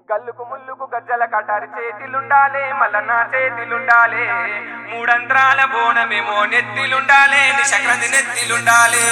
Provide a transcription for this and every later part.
గల్లుకు ముల్లుకు గజ్జల కటారి చేతిలుండాలే మల్లన్న చేతిలుండాలే మూడంత్రాల బోనమేమో నెత్తిలుండాలే నిశక్రది నెత్తిలుండాలే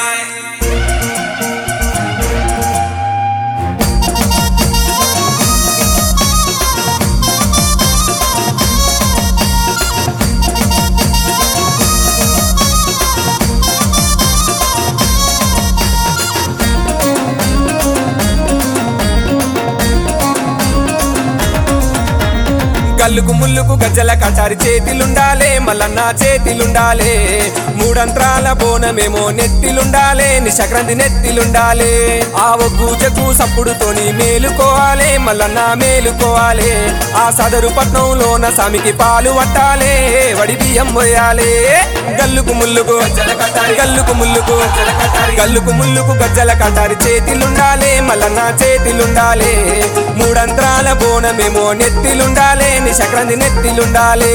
గల్లుకు ముల్లుకు గజ్జల కటారి చేతిలుండాలే మల్లన్న చేతిలుండాలే మూడంత్రాల బోనమేమో నెత్తిలుండాలే నిశక్రంది నెత్తిలుండాలే ఆ ఒగ్గుజకు సప్పుడుతోని మేలుకోవాలే మల్లన్న మేలుకోవాలే ఆ సదరు పట్నంలోన సామికి పాలు పట్టాలే వడి బియ్యం పోయాలే గల్లుకు ముల్లుకు గజ్జల కటారి గల్లుకు ముల్లుకు గజ్జల కటారి గల్లుకు ముల్లుకు గజ్జల కటారి చేతిలుండాలే మల్లన్న చేతిలుండాలే మూడంత్రాల బోనమేమో నెత్తిలుండాలే నిశక్రంది నెత్తిలుండాలే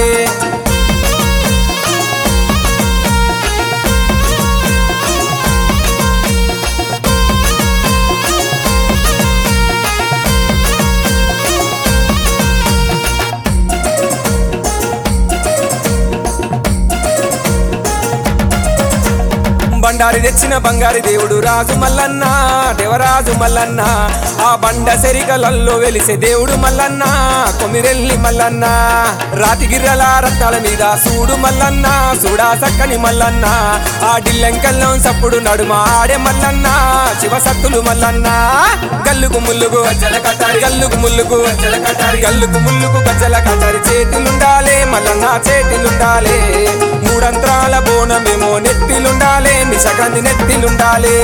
బండారి తెచ్చిన బంగారి దేవుడు రాజు మల్లన్న దేవరాజు మల్లన్న ఆ బండ సెరికలల్లో వెలిసే దేవుడు మల్లన్న కొమిరెల్లి మల్లన్న రాతిగిర్రల రత్నాల మీద సూడు మల్లన్న సూడా సక్కని మల్లన్న ఆ డిల్లెంకల్లం సప్పుడు నడుమ ఆడే మల్లన్న శివసత్తులు మల్లన్న గల్లుకు ముల్లుకు గజ్జల కట్టారి గల్లుకు ముల్లుకు గజ్జల కట్టారి గల్లుకు ముల్లుకు గజ్జల కట్టారి చేతులుండాలే మల్లన్న చేతులుండాలే మూడంత్రాల బోనమేమో నెత్తిలుండాలే నిశకంది నెత్తిలుండాలే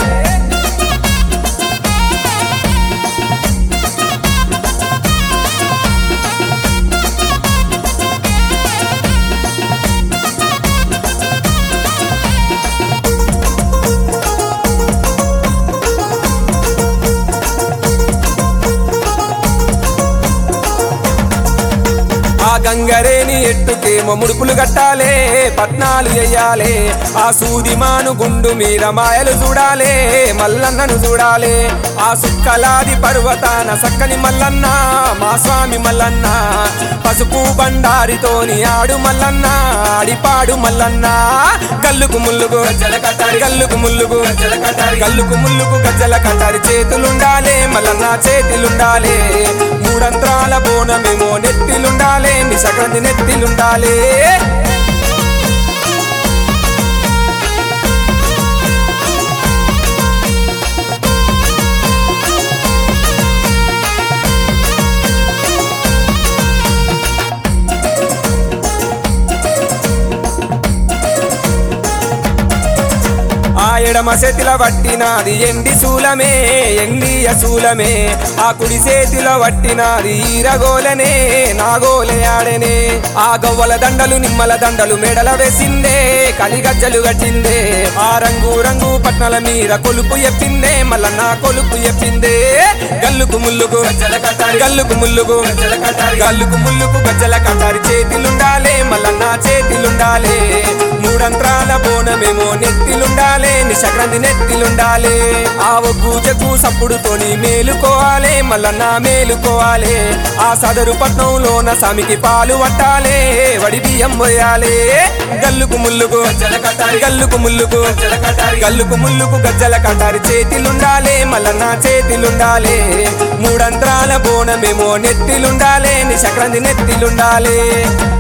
ఆ గంగరేని ఎట్టుకేమో ముడుపులు కట్టాలే పట్నాలు ఎయ్యాలే ఆ సూదిమాను గుండు మీద మాయలు చూడాలే మల్లన్నను చూడాలే ఆ సుక్కలాది పర్వతాన సక్కని మల్లన్న మా స్వామి మల్లన్న పసుపు బండారితోని ఆడు మల్లన్న ఆడిపాడు మల్లన్న గల్లుకు ముల్లుకు గజ్జల కట్టారి గల్లుకు ముల్లుకు గజ్జల కట్టారి గల్లుకు ముల్లుకు గజ్జల కట్టారి చేతులుండాలే మల్లన్న చేతులుండాలే మూడంత్రాల బోనమేమో నెత్తిలుండాలే నిశకంది నెత్తిలుండాలే ఆ ఎడమ చేతిలో పట్టినది ఎండి శూలమే ఎండి అశూలమే ఆ కుడి చేతిలో పట్టినది ఈరగోలనే నాగోలే ఆడనే ఆ గవ్వల దండలు నిమ్మల దండలు మెడల వేసిందే కలిగజ్జలు కట్టిందే ఆ రంగు రంగు పట్నల మీద కొలుపు ఎప్పిందే మల్లన్న కొలుపు ఎప్పిందే గల్లుకు ముల్లుకు గజ్జల కట్టారి గల్లుకు ముల్లుకు గజ్జల కట్టారి గల్లుకు ముల్లుకు గజ్జల కట్టారి చేతిలుండాలే మల్లన్న చేతిలుండాలే మూడంత్రాల బోనమేమో నెత్తిలుండాలే నిశక్రంది నెత్తిలుండాలే ఆ ఒగ్గుజకు సప్పుడుతోని మేలుకోవాలే మల్లన్న మేలుకోవాలే ఆ సదరు పట్నంలోన సామికి పాలు పట్టాలే వడి బియ్యం పోయాలే గల్లుకు ముల్లుకు గజ్జల కట్టారి గల్లుకు ముల్లుకు గజ్జల కట్టారి గల్లుకు ముల్లుకు గజ్జల కట్టారి చేతిలుండాలే మల్లన్న చేతిలుండాలే మూడంత్రాల బోనమేమో నెత్తిలుండాలే నిశక్రంది నెత్తిలుండాలే